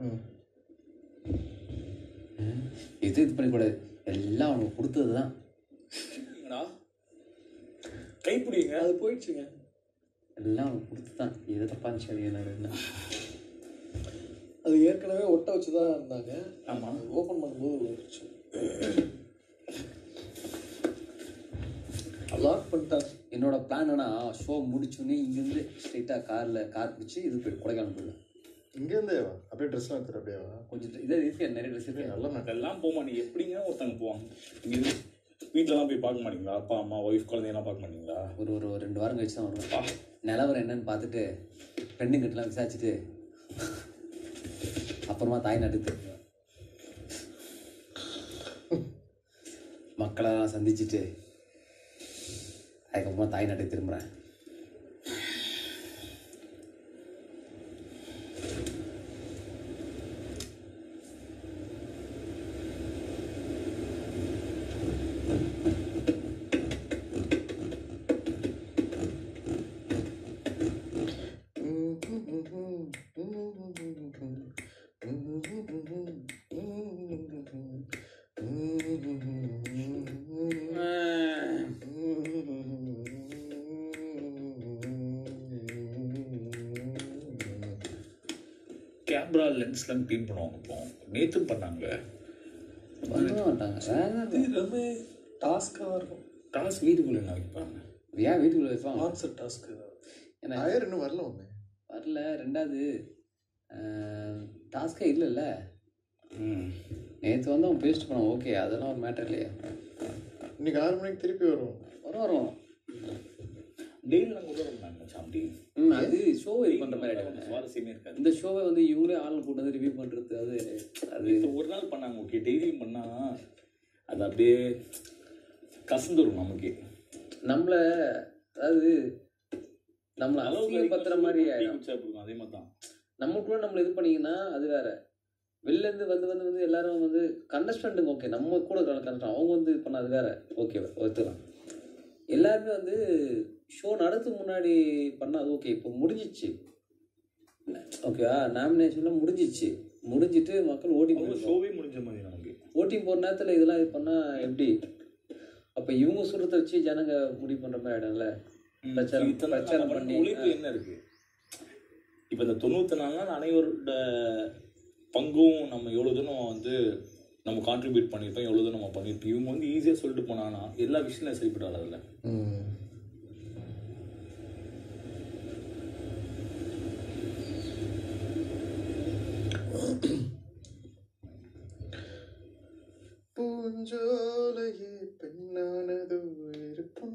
ம் இது இது பண்ணிக்கூடாது எல்லாம் அவனுக்கு கொடுத்தது தான் என்னடா கைப்பிடிங்க அது போயிடுச்சுங்க எல்லாம் அவனுக்கு கொடுத்து தான் இது தப்பா இருந்துச்சு அது என்ன என்ன அது ஏற்கனவே ஒட்ட வச்சு தான் இருந்தாங்க ஆமா ஓப்பன் பண்ணும்போது வந்துருச்சு லாக் பண்ணிட்டாங்க என்னோட பிளான் என்னன்னா ஷோ முடிச்சோடனே இங்கேருந்து ஸ்ட்ரைட்டாக காரில் கார் பிடிச்சி இது போய் கொடைக்கானல் போயிடும் இங்கேருந்தே வா அப்படியே ட்ரெஸ்லாம் எடுத்துரு அப்படியே வா கொஞ்சம் இதே இருக்கு நிறைய ட்ரெஸ் இருக்கு நல்ல மேட்டர் அதெல்லாம் போக மாட்டீங்க எப்படிங்க ஒருத்தங்க போவாங்க இங்க வீட்டிலலாம் போய் பார்க்க மாட்டீங்களா அப்பா அம்மா ஒய்ஃப் குழந்தையெல்லாம் பார்க்க மாட்டீங்களா ஒரு ஒரு ஒரு ரெண்டு வாரம் கழிச்சு தான் வருவேன் நிலவரம் என்னன்னு பார்த்துட்டு பெண்ணுங்கிட்டலாம் விசாரிச்சுட்டு அப்புறமா தாய் நாட்டுக்கு திரும்புவேன் மக்களெல்லாம் சந்திச்சுட்டு அதுக்கப்புறமா தாய் நாட்டுக்கு திரும்புகிறேன் கேமரா லென்ஸ்லாம் க்ளீன் பண்ணுவாங்க இப்போ நேற்றும் பண்ணாங்க பண்ண மாட்டாங்க இது ரொம்ப டாஸ்க்காக இருக்கும் டாஸ் வீட்டுக்குள்ள என்ன வைப்பாங்க ஏன் வீட்டுக்குள்ள வைப்பாங்க கான்செப்ட் டாஸ்க்கு ஏன்னா டயர் இன்னும் வரல ஒன்று வரல ரெண்டாவது டாஸ்கே இல்லைல்ல ம் நேற்று வந்து அவன் பேஸ்ட் பண்ணான் ஓகே அதெல்லாம் ஒரு மேட்டர் இல்லையா இன்னைக்கு ஆறு மணிக்கு திருப்பி வரும் வரும் வரும் டெய்லிலாம் கூட இருந்தாங்க சாம்பி ம் அது ஷோ இது பண்ணுற மாதிரி ஆகிடும் சுவாரஸ்யமே இருக்காது இந்த ஷோவை வந்து இவங்களே ஆள் கூட்டு வந்து ரிவ்யூ பண்ணுறது அது அது இது ஒரு நாள் பண்ணாங்க ஓகே டெய்லியும் பண்ணா அது அப்படியே கசந்துரும் நமக்கே நம்மளை அதாவது நம்மளை அலோகப்படுத்துற மாதிரி ஆயிடும் இருக்கும் அதே மாதிரி தான் நமக்குள்ள நம்மளை இது பண்ணீங்கன்னா அது வேற வெளில இருந்து வந்து வந்து வந்து எல்லாரும் வந்து கண்டஸ்டன்ட்டுங்க ஓகே நம்ம கூட கண்டஸ்டன் அவங்க வந்து இது பண்ண அது வேற ஓகே ஒத்துக்கலாம் எல்லாருமே வந்து ஷோ நடத்துக்கு முன்னாடி பண்ணால் அது ஓகே இப்போ முடிஞ்சிச்சு ஓகேவா நாமினேஷன்லாம் முடிஞ்சிச்சு முடிஞ்சிட்டு மக்கள் ஓட்டிங் அவங்க ஷோவே முடிஞ்ச மாதிரி நமக்கு ஓட்டிங் போகிற நேரத்தில் இதெல்லாம் இது பண்ணால் எப்படி அப்போ இவங்க சொல்கிறத வச்சு ஜனங்க முடிவு பண்ணுற மாதிரி ஆயிடும்ல பிரச்சாரம் இத்தனை நாள் பிரச்சாரம் நம்ம பண்ணி உழைப்பு என்ன இருக்கு இப்போ இந்த தொண்ணூத்தி நாலு நாள் அனைவரோட பங்கும் நம்ம எவ்வளோ தூரம் வந்து நம்ம கான்ட்ரிபியூட் பண்ணியிருப்போம் எவ்வளோ தூரம் நம்ம பண்ணியிருப்போம் இவங்க வந்து ஈஸியாக சொல்லிட்டு போனாங்கன்னா எல்லா விஷயத்தையும் சரிப்பட்டு வராதுல்ல பூஞ்சோலையே பெண்ணானது இருப்பான்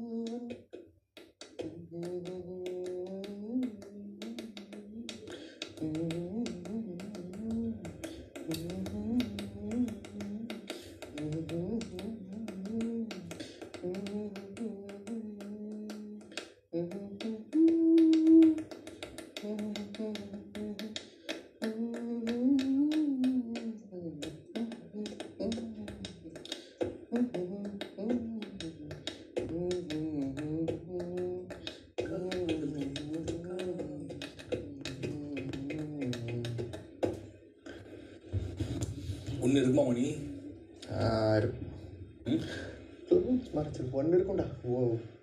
ஒன்று இருக்குமா மணி ஆறு மரத்தில் ஒன்று இருக்கும்டா ஓ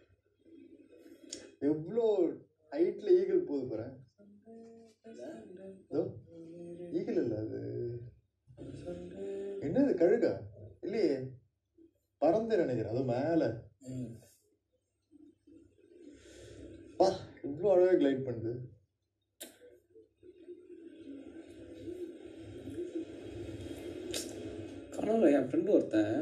எவ்வளோ ஹைட்டில் ஈகிள் போகுது பாரு இதோ ஈகிள் இல்லை அது என்னது கழுகா இல்லையே பறந்து நினைக்கிறேன் அது மேலே பா இவ்வளோ அழகாக கிளைட் பண்ணுது கனவுல என் ஃப்ரெண்டு ஒருத்தன்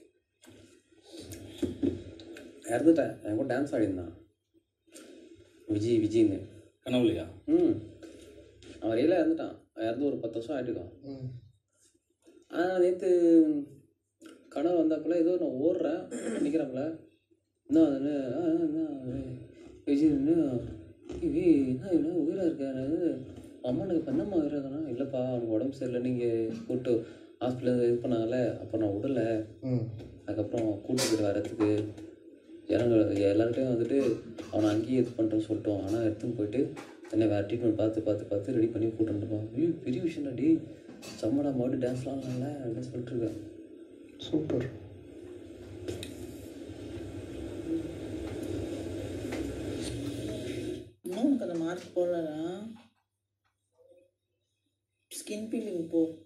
இறந்துட்டேன் என் கூட டான்ஸ் ஆடிருந்தான் விஜய் விஜய்னு கனவுலையா ம் அவன் ரியலாக இறந்துட்டான் இறந்து ஒரு பத்து வருஷம் ஆகிட்டுருக்கான் ம் ஆனால் நேற்று கனவு வந்தப்பல ஏதோ நான் ஓடுறேன் நிற்கிறப்பல என்ன அது ஆ, ஆ, என்ன அது? விஜய் என்ன ஏய், ஏய், என்ன என்ன உயிராக இருக்காரு அம்மானுக்கு இப்போ என்னம்மா உயிராக இருக்கானா இல்லைப்பா அவனுக்கு உடம்பு சரியில்லை நீங்கள் கூப்பிட்டு ஹாஸ்பிட்டல் இது பண்ணாங்கல்ல அப்போ நான் விடலை ம் அதுக்கப்புறம் கூட்டு போயிட்டு வரத்துக்கு ஜனங்கள் எல்லார்கிட்டையும் வந்துட்டு அவனை அங்கேயே இது பண்ணுறேன்னு சொல்லிட்டோம் ஆனால் எடுத்துன்னு போயிட்டு என்னை வேறு ட்ரீட்மெண்ட் பார்த்து பார்த்து பார்த்து ரெடி பண்ணி கூட்டு வந்துருப்பான் ஐயோ பெரிய விஷயம் டி செம்மடா மறுபடியும் டான்ஸ்லாம் நல்லா அப்படின்னு சொல்லிட்டு இருக்கேன் சூப்பர் இன்னும் உனக்கு அந்த மார்க் போடலடா ஸ்கின் பீலிங் போ